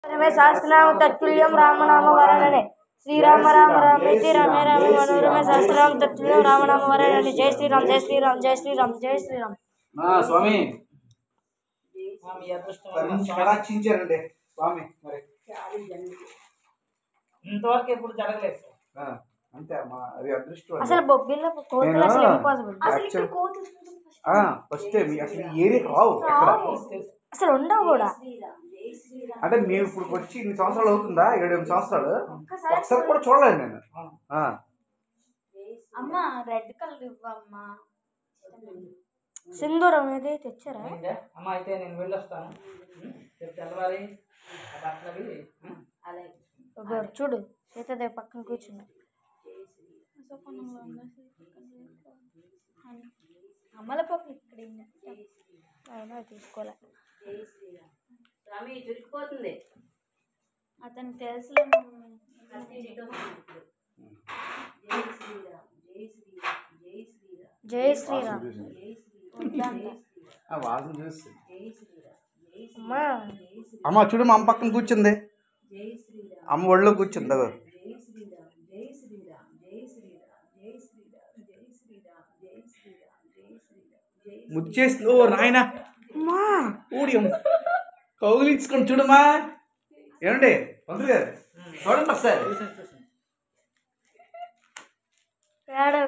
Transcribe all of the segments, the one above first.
రమే సహస్రనామ తత్తుల్యం రామనామ వరణనే శ్రీరామ రామ రామేతి రమే రామ మనోరమే సహస్రనామ తత్తుల్యం రామనామ వరణనే జై శ్రీరామ్ జై శ్రీరామ్ జై శ్రీరామ్ జై శ్రీరామ్ ఆ, స్వామి ఆ, మీ అదృష్టం కరుణించి కటాక్షించారండి స్వామి మరి ఇంతవరకు ఎప్పుడు జరగలేదు సార్. ఆ, అంతే అమ్మా అది అదృష్టం అండి. అసలు బొబ్బిల్ల కోతులు అసలు ఇంపాసిబుల్ ఫస్ట్ మీ అసలు ఈ ఏరియాకి రావు ఎక్కడ అసలు ఉండవు కూడా అంటే మేము ఇప్పుడు వచ్చి ఇన్ని సంవత్సరాలు అవుతుందా ఏడు ఎనిమిది సంవత్సరాలు ఒకసారి కూడా చూడలేదు నేను ఆ, అమ్మ రెడ్ కలర్ ఇవ్వమ్మా సింధూరం ఏది తెచ్చారా అయిందా? అమ్మ అయితే నేను వెళ్ళొస్తాను ఉం? రేపు తెల్లవారి ఆ బట్టలవి ఉం? అలాగే ఇదిగో చూడు సీతాదేవి పక్కన కూర్చున్నా అమ్మల పప్పు ఇక్కడ అయినా తీసుకోలే స్వామి చురుకుపోతుంది అతనికి తెలుసు జై శ్రీరామ్ ఆ, వాసన చూసి అమ్మా అమ్మ చూడు మా అమ్మ పక్కన కూర్చుంది అమ్మ ఒళ్ళో కూర్చుంది అగో ముద్దు చేసింది ఓ నాయన అమ్మా ఊడి కౌగిలించుకొని చూడమ్మా ఏమండి పంతులు గారు చూడండి ఒకసారి చూసాను చూసాను ఏడ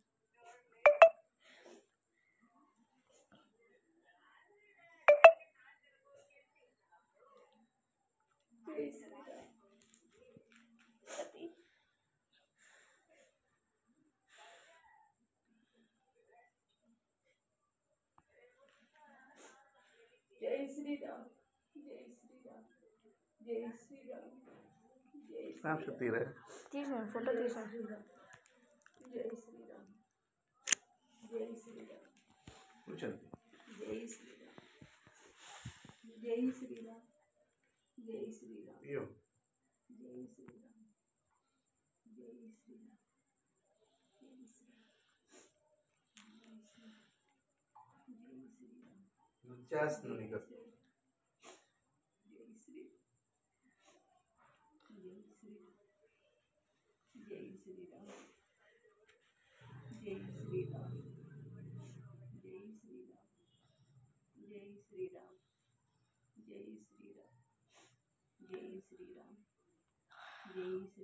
స్నాప్షాట్ తీరా తీసాను ఫోటో తీసాను కూర్చోండి అయ్యో చేస్తుంది నీకు జై